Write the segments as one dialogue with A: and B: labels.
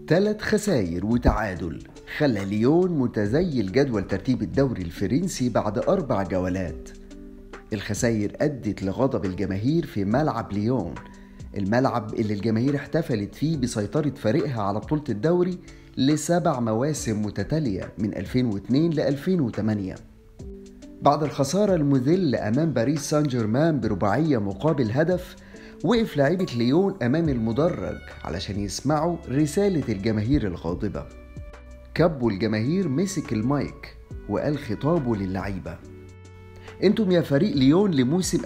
A: ثلاث خساير وتعادل خلى ليون متزيل جدول ترتيب الدوري الفرنسي بعد أربع جولات الخساير أدت لغضب الجماهير في ملعب ليون الملعب اللي الجماهير احتفلت فيه بسيطرة فريقها على بطولة الدوري لسبع مواسم متتالية من 2002 ل 2008 بعد الخسارة المذلة أمام باريس سان جيرمان برباعية مقابل هدف وقف لعيبة ليون أمام المدرج علشان يسمعوا رسالة الجماهير الغاضبة كبوا الجماهير مسك المايك وقال خطابه للعيبة انتم يا فريق ليون لموسم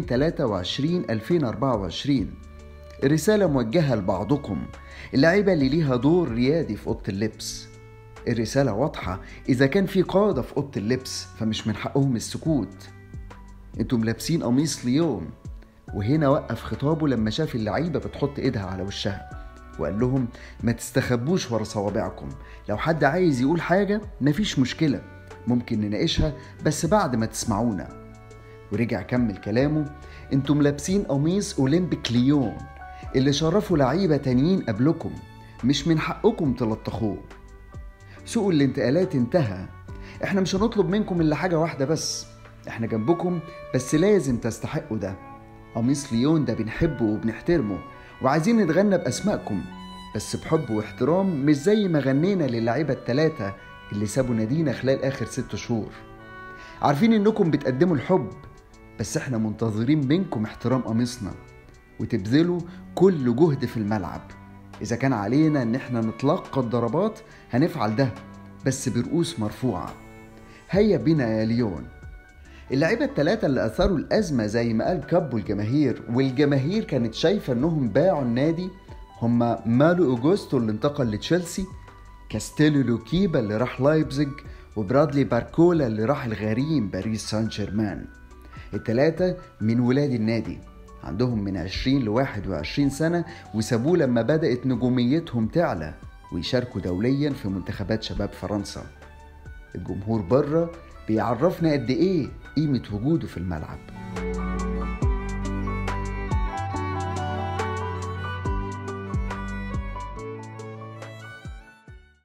A: 2023-2024 الرسالة موجهة لبعضكم اللعيبة اللي ليها دور ريادي في أوضة اللبس الرسالة واضحة إذا كان في قادة في أوضة اللبس فمش من حقهم السكوت انتم لابسين قميص ليون وهنا وقف خطابه لما شاف اللعيبة بتحط ايدها على وشها وقال لهم ما تستخبوش ورا صوابعكم لو حد عايز يقول حاجة مفيش مشكلة ممكن نناقشها بس بعد ما تسمعونا ورجع كمل كلامه انتم لابسين قميص اولمبيك ليون اللي شرفوا لعيبة تانيين قبلكم مش من حقكم تلطخوه سوق الانتقالات انتهى احنا مش هنطلب منكم الا حاجة واحدة بس احنا جنبكم بس لازم تستحقوا ده قميص ليون ده بنحبه وبنحترمه وعايزين نتغنى بأسمائكم بس بحب واحترام مش زي ما غنينا للعيبة التلاتة اللي سابوا نادينا خلال آخر ست شهور عارفين إنكم بتقدموا الحب بس إحنا منتظرين منكم احترام قميصنا وتبذلوا كل جهد في الملعب إذا كان علينا إن إحنا نتلقى الضربات هنفعل ده بس برؤوس مرفوعة هيا بنا يا ليون اللعيبة التلاتة اللي أثاروا الأزمة زي ما قال كابو الجماهير والجماهير كانت شايفة إنهم باعوا النادي هما مالو أوجوستو اللي انتقل لتشيلسي كاستيلو لوكيبا اللي راح لايبزيج وبرادلي باركولا اللي راح الغريم باريس سان جيرمان التلاتة من ولاد النادي عندهم من 20 ل 21 سنة وسابوه لما بدأت نجوميتهم تعلى ويشاركوا دوليا في منتخبات شباب فرنسا الجمهور بره بيعرفنا قد ايه قيمة وجوده في الملعب